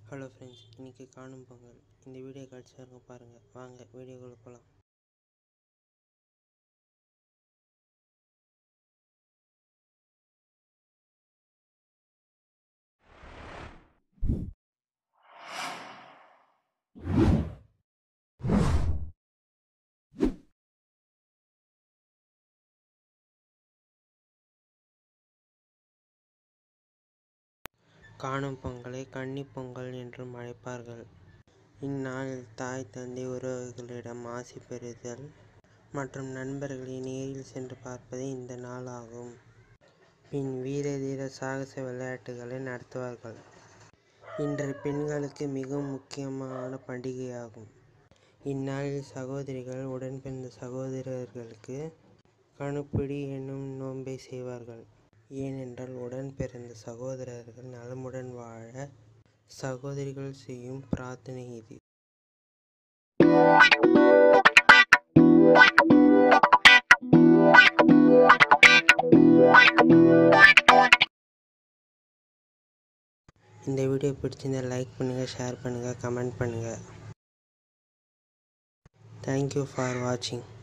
hello friends இன்றைக்கி காணும் பொங்கல் இந்த வீடியோ கிடச்சிருங்க பாருங்கள் வாங்க வீடியோக்குள்ளே போகலாம் காணும் பொங்கலை கன்னிப் பொங்கல் என்றும் அழைப்பார்கள் இந்நாளில் தாய் தந்தை உறவுகளிடம் ஆசி பெறுதல் மற்றும் நண்பர்களை நேரில் சென்று பார்ப்பதே இந்த நாள் ஆகும் பின் வீர தீர சாகச விளையாட்டுகளை நடத்துவார்கள் இன்று பெண்களுக்கு மிகவும் முக்கியமான பண்டிகையாகும் இந்நாளில் சகோதரிகள் உடன் பிறந்த சகோதரர்களுக்கு கணுப்பிடி என்னும் நோன்பை செய்வார்கள் ஏனென்றால் உடன் பிறந்த சகோதரர்கள் நலமுடன் வாழ சகோதரிகள் செய்யும் பிரார்த்தனை இது இந்த வீடியோ பிடிச்சிருந்தா லைக் பண்ணுங்கள் ஷேர் பண்ணுங்கள் கமெண்ட் பண்ணுங்கள் தேங்க்யூ ஃபார் வாட்சிங்